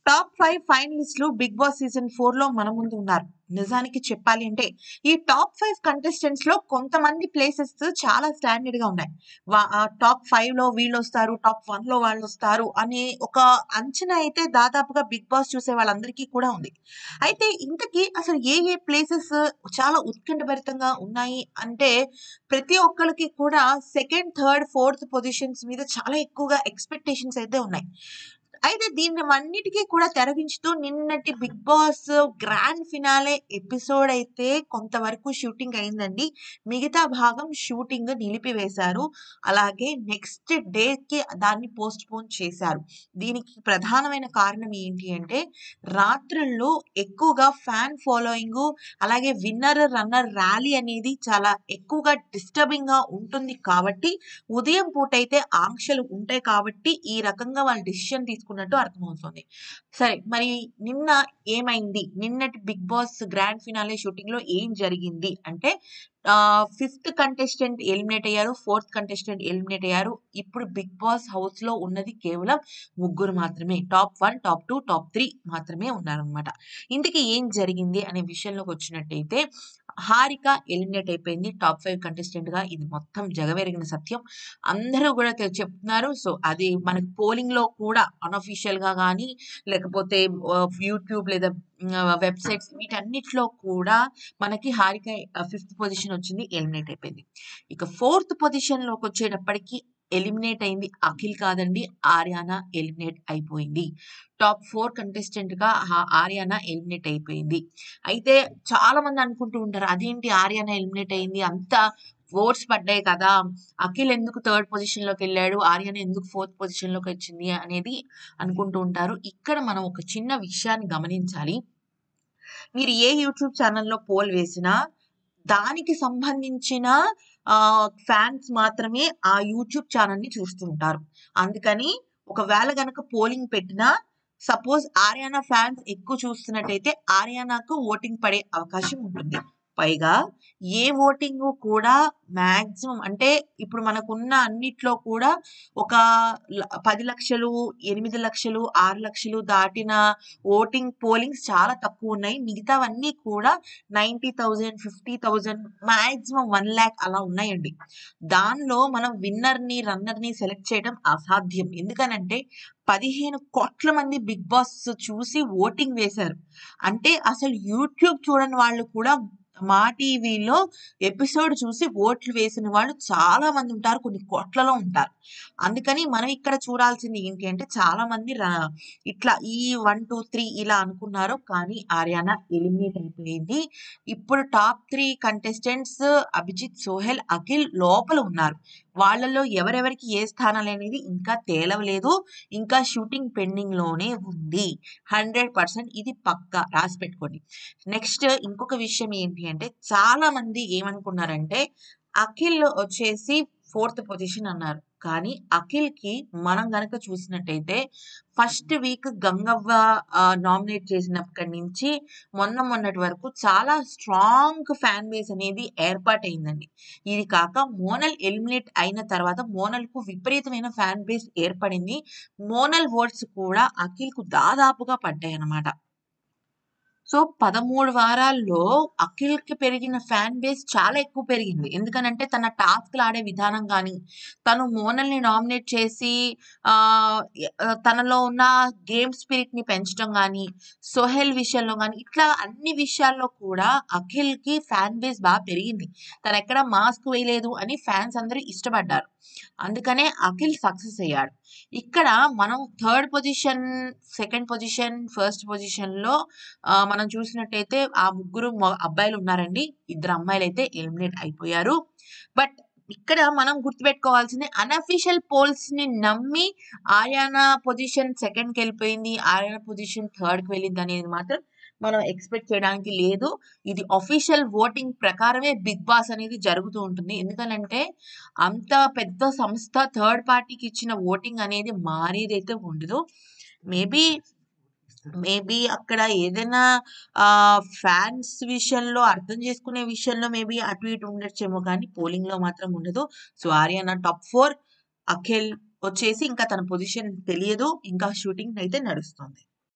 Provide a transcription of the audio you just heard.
top five ఫైనలిస్టులు Bigg Boss season four లో మన ముందు ఉన్నారు నిజానికి చెప్పాలి అంటే ఈ టాప్ ఫైవ్ కంటెస్టెంట్స్ లో కొంతమంది ప్లేసెస్ చాలా స్టాండర్డ్ గా ఉన్నాయి వా- ఆ టాప్ ఫైవ్ లో వీళ్ళు వస్తారు టాప్ వన్ లో వాళ్ళు వస్తారు అనే ఒక అంచనా అయితే దాదాపుగా బిగ్ బాస్ చూసే వాళ్ళందరికీ కూడా ఉంది అయితే ఇంతకీ అసలు ఏ ఏ ప్లేసెస్ చాలా ఉత్కంఠభరితంగా ఉన్నాయి అంటే ప్రతి ఒక్కరికి కూడా సెకండ్ థర్డ్ ఫోర్త్ పొజిషన్స్ మీద చాలా ఎక్కువగా ఎక్స్పెక్టేషన్స్ అయితే ఉన్నాయి అయితే దీన్ని అన్నిటికీ కూడా తెరగించుతూ నిన్నటి Bigg Boss grand finale episode అయితే కొంతవరకు షూటింగ్ అయిందండి మిగతా భాగం షూటింగ్ నిలిపివేశారు అలాగే నెక్స్ట్ కి దాన్ని పోస్ట్ పోన్ చేశారు దీనికి ప్రధానమైన కారణం ఏంటి అంటే రాత్రుల్లో ఎక్కువగా ఫ్యాన్ ఫాలోయింగ్ అలాగే విన్నర్ రన్నర్ ర్యాలీ అనేది చాలా ఎక్కువగా డిస్టర్బింగ్ గా ఉంటుంది కాబట్టి ఉదయం పూట అయితే ఆంక్షలు ఉంటాయి కాబట్టి ఈ రకంగా వాళ్ళు డిసిషన్ తీసుకున్నట్టు అర్థమవుతుంది సరే మరి నిన్న ఏమైంది నిన్నటి Bigg Boss grand finale shooting లో ఏం జరిగింది అంటే ఫిఫ్త్ కంటెస్టెంట్ ఎలిమినేట్ అయ్యారు ఫోర్త్ కంటెస్టెంట్ ఎలిమినేట్ అయ్యారు ఇప్పుడు బిగ్ బాస్ హౌస్ లో ఉన్నది కేవలం ముగ్గురు మాత్రమే top one top two top three మాత్రమే ఉన్నారనమాట ఇంతకీ ఏం జరిగింది అనే విషయంలోకి వచ్చినట్టయితే హారిక ఎలిమినేట్ అయిపోయింది టాప్ ఫైవ్ కంటెస్టెంట్ గా ఇది మొత్తం జగవెరిగిన సత్యం అందరూ కూడా తె- చెప్తున్నారు సో అది మనకి పోలింగ్ లో కూడా అనఫీషియల్ గా కానీ లేకపోతే యూట్యూబ్ లేదా వెబ్సైట్స్ వీటన్నిటిలో కూడా మనకి హారిక ఫిఫ్త్ పొజిషన్ వచ్చింది ఎలిమినేట్ అయిపోయింది ఇక ఫోర్త్ పొజిషన్ లోకి వచ్చేటప్పటికి ఎలిమినేట్ అయింది అఖిల్ కాదండి ఆర్యానా ఎలిమినేట్ అయిపోయింది టాప్ ఫోర్ కంటెస్టెంట్ గా ఆ- ఆర్యానా ఎలిమినేట్ అయిపోయింది అయితే చాలా మంది అనుకుంటూ ఉంటారు అదేంటి ఆర్యానా ఎలిమినేట్ అయింది అంత ఓట్స్ పడ్డాయి కదా అఖిల్ ఎందుకు థర్డ్ పొజిషన్ లోకి వెళ్ళాడు ఆర్యానా ఎందుకు ఫోర్త్ పొజిషన్ లోకి వచ్చింది అనేది అనుకుంటూ ఉంటారు ఇక్కడ మనం ఒక చిన్న విషయాన్ని గమనించాలి మీరు ఏ యూట్యూబ్ ఛానల్లో పోల్ వేసినా దానికి సంబంధించిన ఫ్యాన్స్ మాత్రమే ఆ యూట్యూబ్ ఛానల్ ని చూస్తుంటారు అందుకని ఒకవేళ గనక పోలింగ్ పెట్టినా సపోజ్ ఆర్యానా ఫ్యాన్స్ ఎక్కువ చూస్తున్నట్టయితే ఆర్యానాకు ఓటింగ్ పడే అవకాశం ఉంటుంది పైగా ఏ ఓటింగ్ కూడా మాక్సిమం అంటే ఇప్పుడు మనకున్న అన్నిట్లో కూడా ఒక ల- పది లక్షలు ఎనిమిది లక్షలు ఆరు లక్షలు దాటిన ఓటింగ్ పోలింగ్స్ చాలా తక్కువ ఉన్నాయి మిగతావన్నీ కూడా ninety thousand fifty thousand maximum one lakh అలా ఉన్నాయండి దానిలో మనం విన్నర్ ని రన్నర్ ని సెలెక్ట్ చేయడం అసాధ్యం ఎందుకనంటే పదిహేను కోట్ల మంది బిగ్ బాస్ చూసి ఓటింగ్ వేశారు అంటే అసలు యూట్యూబ్ చూడని వాళ్ళు కూడా మా టీవీలో ఎపిసోడ్ చూసి ఓట్లు వేసిన వాళ్ళు చాలా మంది ఉంటారు కొన్ని కోట్లలో ఉంటారు అందుకని మనం ఇక్కడ చూడాల్సింది ఏంటి అంటే చాలా మంది రా- ఇట్లా ఈ వన్ టూ త్రీ ఇలా అనుకున్నారు కానీ ఆర్యానా ఎలిమినేట్ అయిపోయింది ఇప్పుడు top three contestants Abhijeet Sohel Akhil లోపల ఉన్నారు వాళ్ళలో ఎవరెవరికి ఏ స్థానాలు అనేది ఇంకా తేలవలేదు ఇంకా షూటింగ్ పెండింగ్ లోనే ఉంది హండ్రెడ్ పర్సెంట్ ఇది పక్కా రాసి పెట్టుకోండి నెక్స్ట్ ఇంకొక విషయం ఏంటి అంటే చాలా మంది ఏమనుకున్నారంటే అఖిల్ వచ్చేసి ఫోర్త్ పొజిషన్ అన్నారు కానీ అఖిల్ కి మనం గనక చూసినట్టయితే ఫస్ట్ వీక్ గంగవ్వ నామినేట్ చేసినప్పటి నుంచి మొన్న మొన్నటి వరకు చాలా స్ట్రాంగ్ ఫ్యాన్ బేస్ అనేది ఏర్పాటైందండి ఇది కాక మోనల్ ఎలిమినేట్ అయిన తర్వాత మోనల్ కు విపరీతమైన ఫ్యాన్ బేస్ ఏర్పడింది మోనల్ ఓట్స్ కూడా అఖిల్ కు దాదాపుగా పడ్డాయి అన్నమాట సో పదమూడు వారాల్లో అఖిల్ కి పెరిగిన ఫ్యాన్ బేస్ చాలా ఎక్కువ పెరిగింది ఎందుకనంటే తన టాస్క్లు ఆడే విధానం కానీ తను మోనల్ని నామినేట్ చేసి ఆ ఎ- ఆ, తనలో ఉన్న గేమ్ స్పిరిట్ ని పెంచడం కానీ సోహెల్ విషయంలో కానీ ఇట్లా అన్ని విషయాల్లో కూడా అఖిల్ కి ఫ్యాన్ బేస్ బాగా పెరిగింది తను ఎక్కడ మాస్క్ వేయలేదు అని ఫ్యాన్స్ అందరూ ఇష్టపడ్డారు అందుకనే అఖిల్ సక్సెస్ అయ్యాడు ఇక్కడ మనం third position second position first position లో ఆ, మనం చూసినట్టయితే ఆ ముగ్గురు మొ- అబ్బాయిలు ఉన్నారండి ఇద్దరు అమ్మాయిలు అయితే ఎలిమినేట్ అయిపోయారు బట్ ఇక్కడ మనం గుర్తుపెట్టుకోవాల్సింది అన్అఫీషియల్ పోల్స్ ని నమ్మి ఆర్యానా పొజిషన్ సెకండ్ కి వెళ్ళిపోయింది ఆర్యానా పొజిషన్ థర్డ్ కి వెళ్ళింది అనేది మాత్రం మనం ఎక్స్పెక్ట్ చేయడానికి లేదు ఇది అఫీషియల్ ఓటింగ్ ప్రకారమే బిగ్ బాస్ అనేది జరుగుతూ ఉంటుంది ఎందుకనంటే అంత పెద్ద సంస్థ థర్డ్ పార్టీకి ఇచ్చిన ఓటింగ్ అనేది మారేదైతే ఉండదు మేబీ మేబీ అక్కడ ఏదైనా ఆ ఫ్యాన్స్ విషయంలో అర్థం చేసుకునే విషయంలో మేబీ అటు ఇటు ఉండొచ్చేమో కానీ పోలింగ్ లో మాత్రం ఉండదు so Ariyana top four Akhil వచ్చేసి ఇంకా తన పొజిషన్ తెలియదు ఇంకా షూటింగ్ అయితే నడుస్తుంది